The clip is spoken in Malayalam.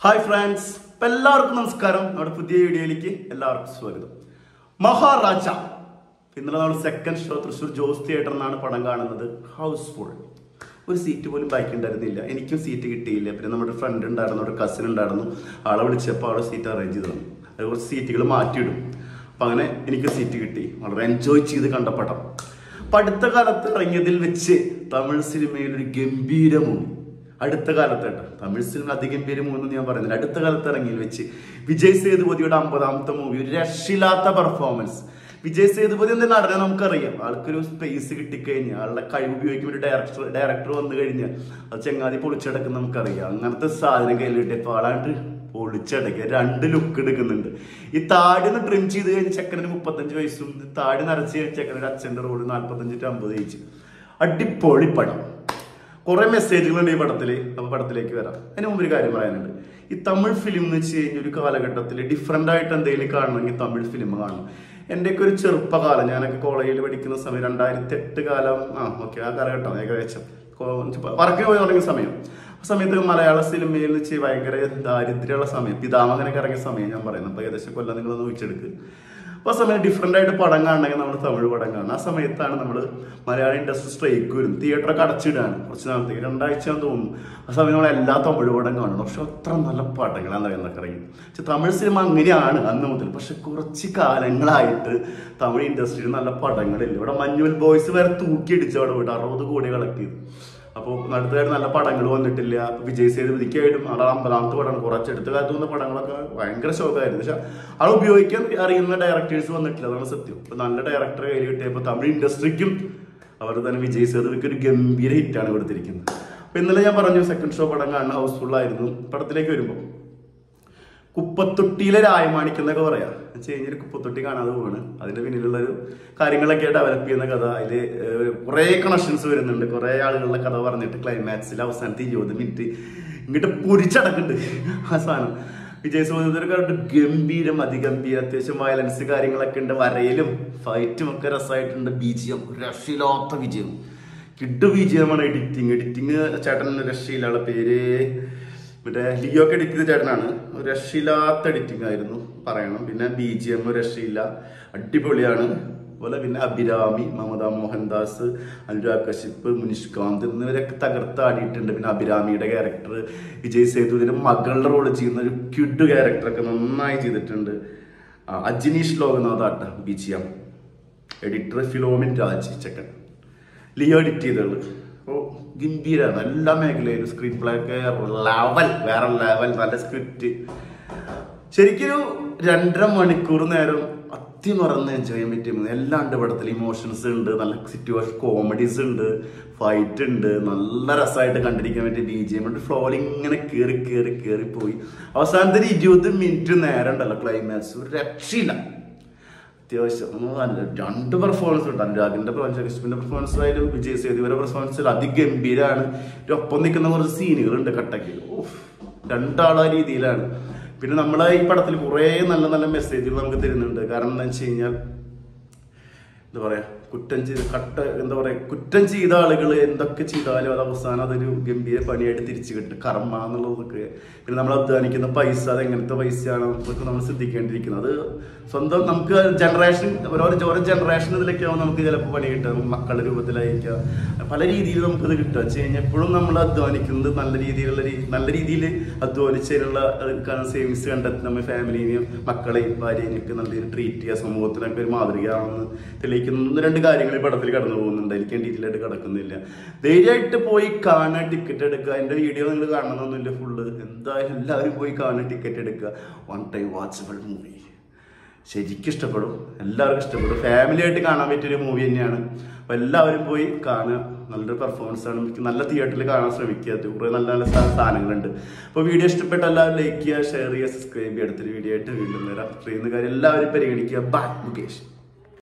ഹായ് ഫ്രണ്ട്സ് ഇപ്പൊ എല്ലാവർക്കും നമസ്കാരം നമ്മുടെ പുതിയ വീഡിയോയിലേക്ക് എല്ലാവർക്കും സ്വാഗതം മഹാരാജ ഇന്നലെ നമ്മൾ second show Thrissur Jose theatre എന്നാണ് പടം കാണുന്നത് ഹൗസ്ഫുൾ ഒരു സീറ്റ് പോലും ബാക്കി ഉണ്ടായിരുന്നില്ല എനിക്കും സീറ്റ് കിട്ടിയില്ല പിന്നെ നമ്മുടെ ഫ്രണ്ട് ഉണ്ടായിരുന്നു ഒരു കസിൻ ഉണ്ടായിരുന്നു ആളെ വിളിച്ചപ്പോൾ ആളെ സീറ്റ് അറേഞ്ച് ചെയ്തു തന്നു അത് കുറച്ച് സീറ്റുകൾ മാറ്റിയിടും അപ്പം അങ്ങനെ എനിക്ക് സീറ്റ് കിട്ടി വളരെ എൻജോയ് ചെയ്ത് കണ്ട പടം അപ്പം അടുത്ത കാലത്ത് ഇറങ്ങിയതിൽ വെച്ച് തമിഴ് സിനിമയിൽ ഒരു ഗംഭീര മൂവി അടുത്ത കാലത്ത് കേട്ടോ തമിഴ് സിനിമ അതിഗംഭീര മൂവി എന്ന് ഞാൻ പറയുന്നില്ല അടുത്ത കാലത്ത് ഇറങ്ങിയതിൽ വെച്ച് വിജയ് സേതുപതിയുടെ അമ്പതാമത്തെ മൂവി ഒരു രക്ഷയില്ലാത്ത പെർഫോമൻസ് വിജയ് സേതുപതി എന്ന നടനെ നമുക്കറിയാം ആൾക്കൊരു സ്പേസ് കിട്ടിക്കഴിഞ്ഞാൽ ആളുടെ കഴിവ് ഉപയോഗിക്കുന്ന ഒരു ഡയറക്ടർ ഡയറക്ടർ വന്നു കഴിഞ്ഞാൽ അത് ചെങ്ങാതി പൊളിച്ചടക്കുന്ന നമുക്കറിയാം അങ്ങനത്തെ സാധനം കയ്യിൽ കിട്ടിയപ്പോൾ ആളാണ്ട് പൊളിച്ചടക്കുക രണ്ട് ലുക്ക് എടുക്കുന്നുണ്ട് ഈ താടി ഒന്ന് ട്രിം ചെയ്ത് കഴിഞ്ഞ് ചെക്കനൊരു മുപ്പത്തഞ്ച് വയസ്സും ഈ താടി നരച്ച് കഴിഞ്ഞ ചെക്കനൊരു അച്ഛൻ്റെ റോഡ് നാല്പത്തഞ്ച് ടു അമ്പത് കഴിച്ചു അടിപൊളി പടം കുറെ മെസ്സേജുകളുണ്ട് ഈ പടത്തിൽ അപ്പൊ പടത്തിലേക്ക് വരാം അതിന് മുമ്പ് ഒരു കാര്യം പറയാനുണ്ട് ഈ തമിഴ് ഫിലിം എന്ന് വെച്ച് കഴിഞ്ഞാൽ ഒരു കാലഘട്ടത്തിൽ ഡിഫറെന്റ് ആയിട്ട് എന്തെങ്കിലും കാണണമെങ്കിൽ തമിഴ് ഫിലിം കാണണം എൻ്റെയൊക്കെ ഒരു ചെറുപ്പകാലം ഞാനൊക്കെ കോളേജിൽ പഠിക്കുന്ന സമയം രണ്ടായിരത്തി എട്ട് കാലം ആ ഓക്കെ ആ കാലഘട്ടം ഏകദേശം വർക്കിന് പോയി തുടങ്ങിയ സമയം ആ സമയത്ത് മലയാള സിനിമയിൽ വെച്ച് ഭയങ്കര ദാരിദ്ര്യമുള്ള സമയം പിതാമകനൊക്കെ ഇറങ്ങിയ സമയം ഞാൻ പറയുന്നത് അപ്പോൾ ഏകദേശം കൊല്ലം നിങ്ങളൊന്ന് ചോദിച്ചെടുക്ക് അപ്പോൾ ആ സമയം ഡിഫറെൻ്റ് ആയിട്ട് പടം കാണണമെങ്കിൽ നമ്മൾ തമിഴ് പടം കാണണം ആ സമയത്താണ് നമ്മൾ മലയാള ഇൻഡസ്ട്രി സ്ട്രൈക്ക് വരും തിയേറ്ററൊക്കെ അടച്ചിടുകയാണ് കുറച്ച് നാളത്തേക്ക് രണ്ടാഴ്ച എന്ന് തോന്നുന്നു ആ സമയം നമ്മൾ എല്ലാ തമിഴ് പടം കാണണം പക്ഷെ അത്ര നല്ല പടങ്ങളാണ് എന്നൊക്കെ ഇറങ്ങി പക്ഷെ തമിഴ് സിനിമ അങ്ങനെയാണ് അന്ന് മുതൽ പക്ഷെ കുറച്ച് കാലങ്ങളായിട്ട് തമിഴ് ഇൻഡസ്ട്രിയിൽ നല്ല പടങ്ങളില്ല ഇവിടെ മഞ്ഞുൽ ബോയ്സ് വരെ തൂക്കിയടിച്ച് അവിടെ വിട്ട് അറുപത് കോടി കളക്ട് ചെയ്തു അപ്പോൾ അടുത്തതായിട്ട് നല്ല പടങ്ങൾ വന്നിട്ടില്ല അപ്പൊ വിജയ് സേതുപതിക്കായിട്ടും ആളെ അമ്പതാമത്തെ പടം കുറച്ചെടുത്ത കാലത്ത് വന്ന പടങ്ങളൊക്കെ ഭയങ്കര ശോകമായിരുന്നു പക്ഷെ ആൾ ഉപയോഗിക്കാൻ അറിയുന്ന ഡയറക്ടേഴ്സ് വന്നിട്ടില്ല അതാണ് സത്യം ഇപ്പൊ നല്ല ഡയറക്ടറെ കയ്യിൽ കിട്ടിയപ്പോൾ തമിഴ് ഇൻഡസ്ട്രിക്കും അവർ തന്നെ വിജയ് സേതുപതിക്ക് ഒരു ഗംഭീര ഹിറ്റാണ് കൊടുത്തിരിക്കുന്നത് അപ്പൊ ഇന്നലെ ഞാൻ പറഞ്ഞു സെക്കൻഡ് ഷോ പടം കാണുന്ന ഹൗസ്ഫുൾ ആയിരുന്നു പടത്തിലേക്ക് വരുമ്പോൾ കുപ്പത്തൊട്ടിയിലെ രായമാണിക്യം എന്നൊക്കെ പറയാം വെച്ച് കഴിഞ്ഞാൽ കുപ്പത്തൊട്ടി കാണാതെ പോവാണ് അതിന്റെ പിന്നിലുള്ള ഒരു കാര്യങ്ങളൊക്കെ ഡെവലപ്പ് ചെയ്യുന്ന കഥ അതിൽ കുറെ കണക്ഷൻസ് വരുന്നുണ്ട് കുറെ ആളുകളുടെ കഥ പറഞ്ഞിട്ട് ക്ലൈമാക്സിൽ അവസാനത്തെ ഇരുപത് മിനിറ്റ് ഇങ്ങോട്ട് പൊരിച്ചടക്കുന്നുണ്ട് ആ സാധനം വിജയ് സോദരക്കാരുടെ ഗംഭീരം അതിഗംഭീര അത്യാവശ്യം വയലൻസ് കാര്യങ്ങളൊക്കെ ഉണ്ട് വരയിലും ഫൈറ്റും ഒക്കെ രസമായിട്ടുണ്ട് ബീജിയം രക്ഷയില്ലാത്ത വിജയം കിഡ് വിജയമാണ് എഡിറ്റിങ് എഡിറ്റിങ് ചേട്ടൻ രക്ഷയില്ല ആളുടെ പേര് മറ്റേ ലിയോ ഒക്കെ എഡിറ്റ് ചെയ്ത ചേട്ടനാണ് ഒരു രക്ഷയില്ലാത്ത എഡിറ്റിംഗ് ആയിരുന്നു പറയണം പിന്നെ ബി ജി എം രക്ഷയില്ല അടിപൊളിയാണ് അതുപോലെ പിന്നെ അഭിരാമി മമത മോഹൻദാസ് അനുരാഗ് കശ്യപ് മുനിഷ്കാന്ത് എന്നിവരൊക്കെ തകർത്താടിയിട്ടുണ്ട് പിന്നെ അഭിരാമിയുടെ ക്യാരക്ടർ വിജയ് സേതുവിന്റെ മകളുടെ റോള് ചെയ്യുന്ന ഒരു ക്യുഡ് ക്യാരക്ടറൊക്കെ നന്നായി ചെയ്തിട്ടുണ്ട് ആ, അജിനീഷ് ലോകനാഥ് ആട്ട B G M editor Philomin Raj ചെക്കൻ ലിയോ എഡിറ്റ് ചെയ്തുള്ളു അപ്പോൾ ഗംഭീരാണ് എല്ലാ മേഖലയിലും സ്ക്രീൻ പ്ലേ ഒക്കെ ലെവൽ വേറെ ലെവൽ നല്ല സ്ക്രിപ്റ്റ് ശരിക്കൊരു രണ്ടര മണിക്കൂർ നേരം അത്തിമറന്ന് എൻജോയ് ചെയ്യാൻ പറ്റിയ മൂവി. എല്ലാം ഉണ്ട് പടത്തിൽ ഇമോഷൻസ് ഉണ്ട് നല്ല സിറ്റുവേഷൻ കോമഡീസ് ഉണ്ട് ഫൈറ്റ് ഉണ്ട് നല്ല രസമായിട്ട് കണ്ടിരിക്കാൻ പറ്റിയ ബി ജി എം ഉണ്ട് ഫ്ലോയിൽ ഇങ്ങനെ കയറി കയറി കയറി പോയി അവസാനത്തെ ഒരു ഇരുപത് മിനിറ്റ് നേരം ഉണ്ടല്ലോ ക്ലൈമാക്സ് ഒരു രക്ഷയില്ല അത്യാവശ്യം ഒന്ന് നല്ല രണ്ട് പെർഫോമൻസ് ഉണ്ട് അനുരാഗിന്റെ കശ്യപിന്റെ പെർഫോമൻസ് ആയാലും വിജയ് സേതുവിന്റെ പെർഫോമൻസ് അതിഗംഭീരാണ് ഒരു ഒപ്പം നിൽക്കുന്ന കുറച്ച് സീനുകളുണ്ട് കട്ടക്കിൽ ഓഫ് രണ്ടാളാ രീതിയിലാണ് പിന്നെ നമ്മളെ ഈ പടത്തിൽ കുറേ നല്ല നല്ല മെസ്സേജുകൾ നമുക്ക് തരുന്നുണ്ട് കാരണം എന്താ വെച്ച് കഴിഞ്ഞാൽ എന്താ പറയാ കുറ്റം ചെയ്ത് കട്ട എന്താ പറയാ കുറ്റം ചെയ്ത ആളുകൾ എന്തൊക്കെ ചെയ്താലും അത് അവസാനം അതൊരു ഗംഭീര പണിയായിട്ട് തിരിച്ചു കിട്ടും കർമ്മ എന്നുള്ളതൊക്കെ പിന്നെ നമ്മൾ അധ്വാനിക്കുന്ന പൈസ അത് എങ്ങനത്തെ പൈസയാണ് അതൊക്കെ നമ്മൾ ശ്രദ്ധിക്കേണ്ടിയിരിക്കുന്നത് അത് സ്വന്തം നമുക്ക് ജനറേഷൻ ഓരോ ഓരോ ജനറേഷൻ ഇതിലൊക്കെ ആവും നമുക്ക് ചിലപ്പോൾ പണി കിട്ടുക മക്കളുടെ രൂപത്തിലായിരിക്കാം പല രീതിയിൽ നമുക്കത് കിട്ടുക വെച്ച് കഴിഞ്ഞാൽ എപ്പോഴും നമ്മൾ അധ്വാനിക്കുന്നത് നല്ല രീതിയിലുള്ള രീ- നല്ല രീതിയിൽ അധ്വാനിച്ചതിനുള്ള സേവിങ്സ് കണ്ടെത്തി നമ്മൾ ഫാമിലിനെയും മക്കളെയും ഭാര്യയും ഒക്കെ നല്ല രീതിയിൽ ട്രീറ്റ് ചെയ്യുക സമൂഹത്തിനൊക്കെ ഒരു മാതൃകയാണെന്ന് തെളിയിക്കുന്ന ഒന്ന് രണ്ട് കാര്യങ്ങൾ ഈ പടത്തിൽ കടന്നു പോകുന്നുണ്ട് എനിക്ക് ഡീറ്റെയിൽ ആയിട്ട് കിടക്കുന്നില്ല ധൈര്യമായിട്ട് പോയി കാണാൻ ടിക്കറ്റ് എടുക്കുക എൻ്റെ വീഡിയോ നിങ്ങൾ കാണണമെന്നൊന്നുമില്ല ഫുള്ള് എന്തായാലും എല്ലാവരും പോയി കാണാൻ ടിക്കറ്റ് എടുക്കുക വൺ ടൈം വാച്ചബിൾ മൂവി ശരിക്കും ഇഷ്ടപ്പെടും എല്ലാവർക്കും ഇഷ്ടപ്പെടും ഫാമിലി ആയിട്ട് കാണാൻ പറ്റിയൊരു മൂവി തന്നെയാണ് അപ്പോൾ എല്ലാവരും പോയി കാണുക നല്ലൊരു പെർഫോമൻസ് ആണ് എനിക്ക് നല്ല തിയേറ്ററിൽ കാണാൻ ശ്രമിക്കുക അത് കുറേ നല്ല നല്ല സാ- സാധനങ്ങളുണ്ട് അപ്പോൾ വീഡിയോ ഇഷ്ടപ്പെട്ട എല്ലാവരും ലൈക്ക് ചെയ്യുക ഷെയർ ചെയ്യുക സബ്സ്ക്രൈബ് ചെയ്യുക അടുത്തൊരു വീഡിയോ ആയിട്ട് വീണ്ടും വരാം ചെയ്യുന്ന കാര്യം എല്ലാവരും പരിഗണിക്കുക ബായ് മുകേഷ്